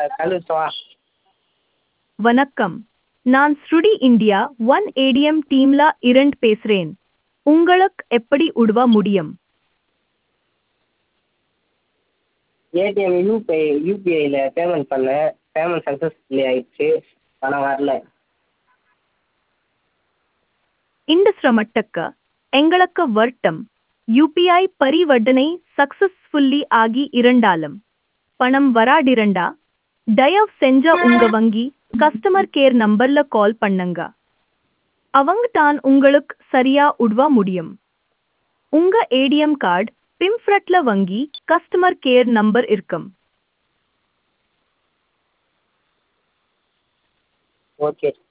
கழுத்தவா வணக்கம் நான் ஸ்ருடி இந்தியா ஒன் ஏடிஎம் டீம்ல இரண்டு பேசுறேன் உங்களுக்கு எப்படி உதவ முடியும் ஏடிஎம் யூபிஐ யூபிஐயில் பேமெண்ட் பண்ணேன் பேமெண்ட் சக்ஸஸ்ஃபுல்லி ஆயிடுச்சு ஆனால் வரல இந்த சிரமத்துக்கு எங்களுக்கு வருத்தம் யூபிஐ பரிவர்த்தனை சக்சஸ்ஃபுல்லி ஆகி இருந்தாலும் பணம் வராடிரண்டா தயவு செஞ்ச உங்க வங்கி கஸ்டமர் கேர் நம்பர்ல கால் பண்ணுங்க அவங்க தான் உங்களுக்கு சரியா உதவ முடியும் உங்க ஏடிஎம் கார்டு பிம்ஃப்ரட்ல வங்கி கஸ்டமர் கேர் நம்பர் இருக்கும் ஓகே